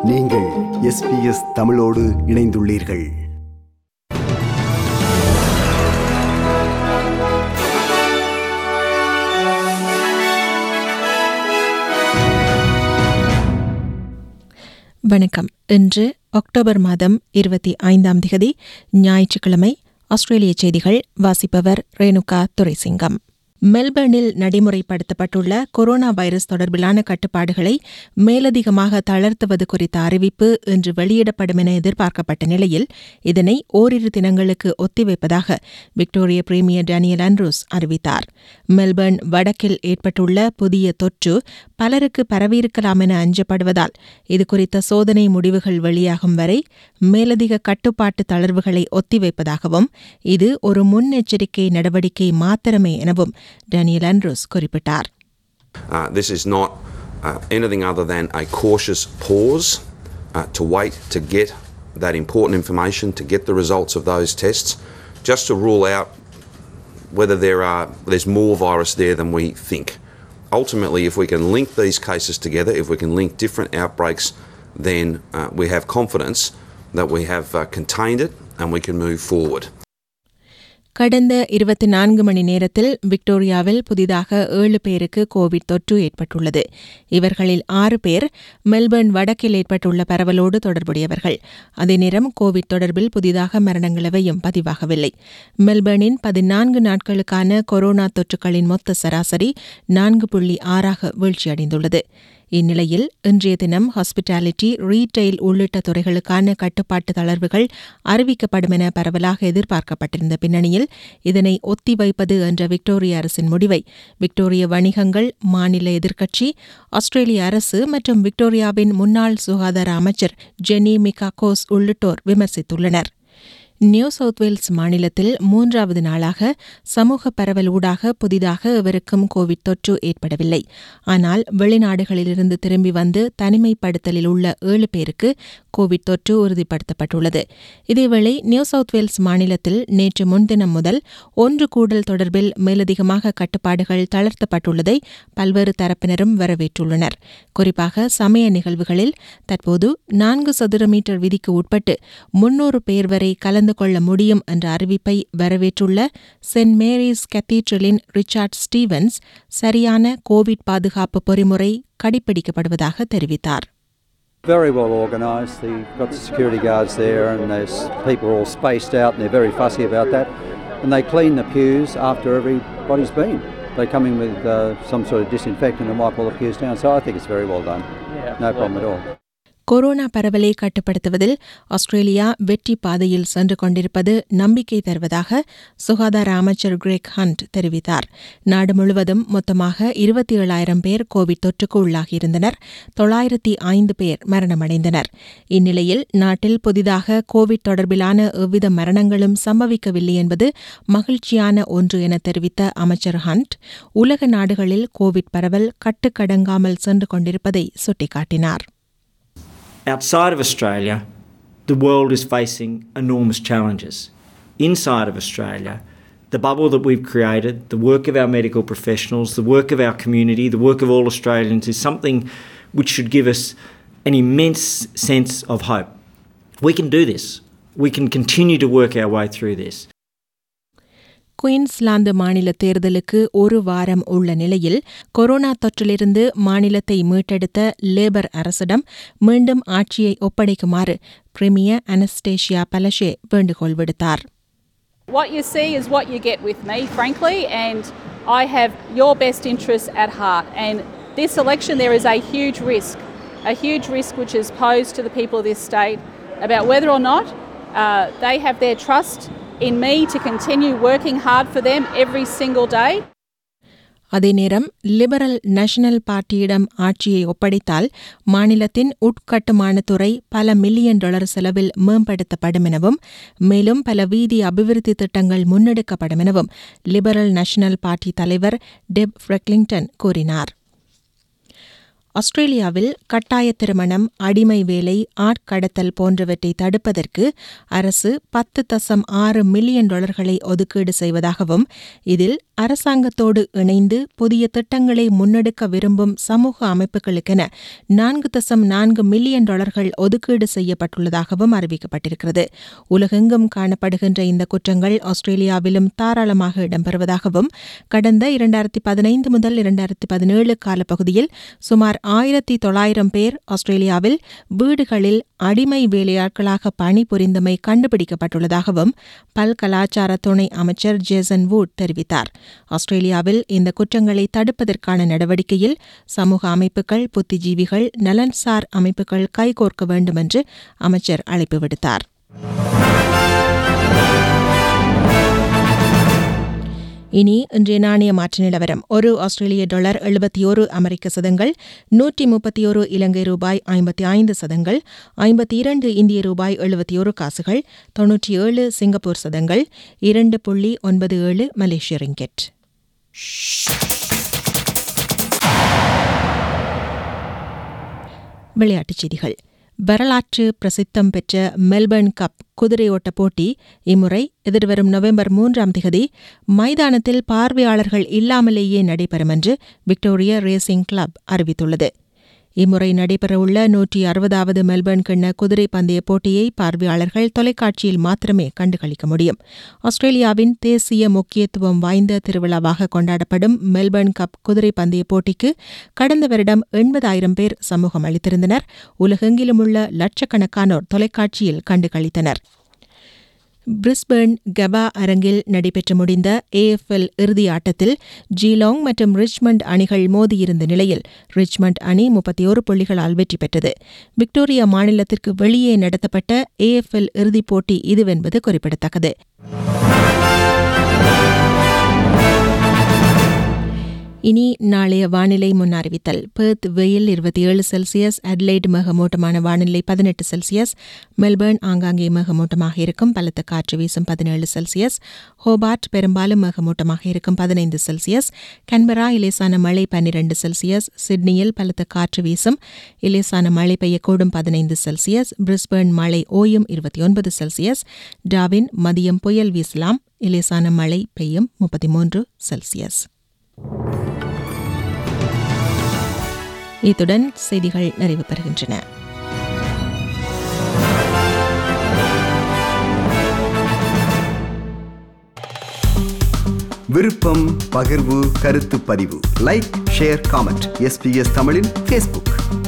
நீங்கள் எஸ்பிஎஸ் தமிழோடு இணைந்துள்ளீர்கள் வணக்கம் இன்று அக்டோபர் மாதம் இருபத்தி ஐந்தாம் திகதி ஞாயிற்றுக்கிழமை ஆஸ்திரேலிய செய்திகள் வாசிப்பவர் ரேணுகா துரைசிங்கம் மெல்பர்னில் நடைமுறைப்படுத்தப்பட்டுள்ள கொரோனா வைரஸ் தொடர்பிலான கட்டுப்பாடுகளை மேலதிகமாக தளர்த்துவது குறித்த அறிவிப்பு இன்று வெளியிடப்படும் என எதிர்பார்க்கப்பட்ட நிலையில் இதனை ஓரிரு தினங்களுக்கு ஒத்திவைப்பதாக விக்டோரிய பிரீமியர் டேனியல் ஆண்ட்ரூஸ் அறிவித்தார் மெல்பர்ன் வடக்கில் ஏற்பட்டுள்ள புதிய தொற்று பலருக்கு பரவியிருக்கலாம் என அஞ்சப்படுவதால் இதுகுறித்த சோதனை முடிவுகள் வெளியாகும் வரை மேலதிக கட்டுப்பாட்டு தளர்வுகளை ஒத்திவைப்பதாகவும் இது ஒரு முன்னெச்சரிக்கை நடவடிக்கை மாத்திரமே எனவும் டேனியல் ஆண்ட்ரூஸ் குறிப்பிட்டார் Uh, this is not uh, anything other than a cautious pause uh, to wait to get that important information, to get the results of those tests, just to rule out whether there are there's more virus there than we think. Ultimately, if we can link these cases together, if we can link different outbreaks, then uh, we have confidence that we have uh, contained it and we can move forward. கடந்த இருபத்தி நான்கு மணி நேரத்தில் விக்டோரியாவில் புதிதாக ஏழு பேருக்கு Covid தொற்று ஏற்பட்டுள்ளது இவர்களில் ஆறு பேர் மெல்பர்ன் வடக்கில் ஏற்பட்டுள்ள பரவலோடு தொடர்புடையவர்கள் அதே நேரம் கோவிட் தொடர்பில் புதிதாக மரணங்கள் எவையும் பதிவாகவில்லை மெல்பர்னின் பதினான்கு நாட்களுக்கான கொரோனா தொற்றுகளின் மொத்த சராசரி நான்கு புள்ளி ஆறாக வீழ்ச்சியடைந்துள்ளது இந்நிலையில் இன்றைய தினம் ஹாஸ்பிட்டாலிட்டி ரீட்டெயில் உள்ளிட்ட துறைகளுக்கான கட்டுப்பாட்டு தளர்வுகள் அறிவிக்கப்படும் என பரவலாக எதிர்பார்க்கப்பட்டிருந்த பின்னணியில் இதனை ஒத்திவைப்பது என்ற விக்டோரிய அரசின் முடிவை விக்டோரிய வணிகங்கள் மாநில எதிர்க்கட்சி ஆஸ்திரேலிய அரசு மற்றும் விக்டோரியாவின் முன்னாள் சுகாதார அமைச்சர் ஜெனி மிகாகோஸ் உள்ளிட்டோர் விமர்சித்துள்ளனர் நியூ சவுத் வேல்ஸ் மாநிலத்தில் மூன்றாவது நாளாக சமூக பரவல் ஊடாக புதிதாக எவருக்கும் கோவிட் தொற்று ஏற்படவில்லை ஆனால் வெளிநாடுகளிலிருந்து திரும்பி வந்து தனிமைப்படுத்தலில் உள்ள ஏழு பேருக்கு கோவிட் தொற்று உறுதிப்படுத்தப்பட்டுள்ளது இதேவேளை நியூ சவுத் வேல்ஸ் மாநிலத்தில் நேற்று முன்தினம் முதல் ஒன்று கூடல் தொடர்பில் மேலதிகமாக கட்டுப்பாடுகள் தளர்த்தப்பட்டுள்ளதை பல்வேறு தரப்பினரும் வரவேற்றுள்ளனர் குறிப்பாக சமய நிகழ்வுகளில் தற்போது நான்கு சதுர மீட்டர் விதிக்கு உட்பட்டு முன்னூறு பேர் வரை கலந்து கொள்ள முடியும் என்ற அறிவிப்பை வரவேற்றுள்ள சென்ட் மேரிஸ் கத்தீட்ரலின் ரிச்சார்ட் ஸ்டீவன்ஸ் சரியான கோவிட் பாதுகாப்பு பொறிமுறை கடைபிடிக்கப்படுவதாக தெரிவித்தார் Very well organised. You've got the security guards there, and there's people all spaced out, and they're very fussy about that. And they clean the pews after everybody's been. They come in with uh, some sort of disinfectant and wipe all the pews down. So I think it's very well done. no problem at all. Corona பரவலை கட்டுப்படுத்துவதில் Australia வெற்றி பாதையில் சென்று கொண்டிருப்பது நம்பிக்கை தருவதாக சுகாதார அமைச்சர் கிரேக் ஹண்ட் தெரிவித்தார் நாடு முழுவதும் மொத்தமாக இருபத்தி ஏழாயிரம் பேர் கோவிட் தொற்றுக்கு உள்ளாகியிருந்தனர் தொள்ளாயிரத்தி ஐந்து பேர் மரணமடைந்தனர் இந்நிலையில் நாட்டில் புதிதாக கோவிட் தொடர்பிலான எவ்வித மரணங்களும் சம்பவிக்கவில்லை என்பது மகிழ்ச்சியான ஒன்று என தெரிவித்த அமைச்சர் ஹண்ட் உலக நாடுகளில் கோவிட் பரவல் கட்டுக்கடங்காமல் சென்று கொண்டிருப்பதை சுட்டிக்காட்டினார் Outside of Australia, the world is facing enormous challenges. Inside of Australia, the bubble that we've created, the work of our medical professionals, the work of our community, the work of all Australians is something which should give us an immense sense of hope. We can do this. We can continue to work our way through this. Queensland மாநில தேர்தலுக்கு ஒரு வாரம் உள்ள நிலையில் corona தொற்றிலிருந்து மாநிலத்தை மீட்டெடுத்த labour அரசிடம் மீண்டும் ஆட்சியை ஒப்படைக்குமாறு பிரிமியர் அனஸ்டேஷியா பலஷே வேண்டுகோள் விடுத்தார் What you see is what you get with me, frankly, and I have your best interests at heart. And this election, there is a huge risk, a huge risk which is posed to the people of this state about whether or not uh, they have their trust in me to continue working hard for them every single day. அதே நேரம் liberal national பார்ட்டியிடம் ஆட்சியை ஒப்படைத்தால் மாநிலத்தின் உட்கட்டுமானத்துறை பல million dollar செலவில் மேம்படுத்தப்படும் எனவும் மேலும் பல வீதி அபிவிருத்தி திட்டங்கள் முன்னெடுக்கப்படும் எனவும் லிபரல் நேஷனல் பார்ட்டி தலைவர் டெப் ஃப்ரெக்லிங்டன் கூறினார் ஆஸ்திரேலியாவில் கட்டாய திருமணம் அடிமை வேலை ஆட்கடத்தல் போன்றவற்றை தடுப்பதற்கு அரசு பத்து தசம் ஆறு மில்லியன் டாலர்களை ஒதுக்கீடு செய்வதாகவும் இதில் அரசாங்கத்தோடு இணைந்து புதிய திட்டங்களை முன்னெடுக்க விரும்பும் சமூக அமைப்புகளுக்கென நான்கு தசம் நான்கு மில்லியன் டாலர்கள் ஒதுக்கீடு செய்யப்பட்டுள்ளதாகவும் அறிவிக்கப்பட்டிருக்கிறது உலகெங்கும் காணப்படுகின்ற இந்த குற்றங்கள் ஆஸ்திரேலியாவிலும் தாராளமாக இடம்பெறுவதாகவும் கடந்த இரண்டாயிரத்தி பதினைந்து முதல் இரண்டாயிரத்தி பதினேழு காலப்பகுதியில் சுமார் ஆயிரத்தி தொள்ளாயிரம் பேர் ஆஸ்திரேலியாவில் வீடுகளில் அடிமை வேலையாட்களாக பணிபுரிந்தமை கண்டுபிடிக்கப்பட்டுள்ளதாகவும் பல் கலாச்சார துணை அமைச்சர் ஜேசன் வூட் தெரிவித்தார் ஆஸ்திரேலியாவில் இந்த குற்றங்களை தடுப்பதற்கான நடவடிக்கையில் சமூக அமைப்புகள் புத்திஜீவிகள் நலன்சார் அமைப்புகள் கைகோர்க்க வேண்டும் என்று அமைச்சர் அழைப்பு விடுத்தார் இனி இன்றைய நாணய மாற்று நிலவரம் ஒரு ஆஸ்திரேலிய டாலர் எழுபத்தி ஒரு அமெரிக்க சதங்கள் நூற்றி முப்பத்தி ஒரு இலங்கை ரூபாய் ஐம்பத்தி ஐந்து சதங்கள் ஐம்பத்தி இரண்டு இந்திய ரூபாய் எழுபத்தி ஒரு காசுகள் தொன்னூற்றி ஏழு சிங்கப்பூர் சதங்கள் இரண்டு புள்ளி ஒன்பது ஏழு மலேசிய ரிங்கெட் விளையாட்டுச் செய்திகள் வரலாற்று பிரசித்தம் பெற்ற மெல்பர்ன் கப் குதிரையோட்ட போட்டி இம்முறை எதிர்வரும் நவம்பர் மூன்றாம் திகதி மைதானத்தில் பார்வையாளர்கள் இல்லாமலேயே நடைபெறும் என்று விக்டோரியா ரேசிங் கிளப் அறிவித்துள்ளது இம்முறை நடைபெறவுள்ள நூற்றி அறுபதாவது மெல்பர்ன் கிண்ண குதிரை பந்தய போட்டியை பார்வையாளர்கள் தொலைக்காட்சியில் மாத்திரமே கண்டுகளிக்க முடியும் ஆஸ்திரேலியாவின் தேசிய முக்கியத்துவம் வாய்ந்த திருவிழாவாக கொண்டாடப்படும் மெல்பர்ன் கப் குதிரை பந்தய போட்டிக்கு கடந்த வருடம் எண்பதாயிரம் பேர் சமூகம் அளித்திருந்தனர் உலகெங்கிலும் உள்ள லட்சக்கணக்கானோர் தொலைக்காட்சியில் கண்டுகளித்தனர் பிரிஸ்பர்ன் கபா அரங்கில் நடைபெற்று முடிந்த ஏஎஃப்எல் இறுதி ஆட்டத்தில் ஜீலாங் மற்றும் ரிச்மண்ட் அணிகள் மோதியிருந்த நிலையில் ரிச்மண்ட் அணி முப்பத்தி ஒரு புள்ளிகளால் வெற்றி பெற்றது விக்டோரியா மாநிலத்திற்கு வெளியே நடத்தப்பட்ட ஏஎஃப்எல் இறுதிப் போட்டி இதுவென்பது குறிப்பிடத்தக்கது இனி நாளைய வானிலை முன் அறிவித்தல் பெர்த் வெயில் இருபத்தி ஏழு செல்சியஸ் அட்லைட் மேகமூட்டமான வானிலை பதினெட்டு செல்சியஸ் மெல்பர்ன் ஆங்காங்கே மேகமூட்டமாக இருக்கும் பலத்த காற்று வீசும் பதினேழு செல்சியஸ் ஹோபார்ட் பெரும்பாலும் மேகமூட்டமாக இருக்கும் பதினைந்து செல்சியஸ் கன்பரா இலேசான மழை பன்னிரண்டு செல்சியஸ் சிட்னியில் பலத்த காற்று வீசும் இலேசான மழை பெய்யக்கூடும் பதினைந்து செல்சியஸ் பிரிஸ்பர்ன் மழை ஓயும் இருபத்தி ஒன்பது செல்சியஸ் டாவின் மதியம் புயல் வீசலாம் இலேசான மழை பெய்யும் முப்பத்தி மூன்று செல்சியஸ் இத்துடன் செய்திகள் நிறைவு பெறுகின்றன விருப்பம் பகிர்வு கருத்து பதிவு லைக் ஷேர் காமெண்ட் எஸ்பிஎஸ் தமிழின் ஃபேஸ்புக்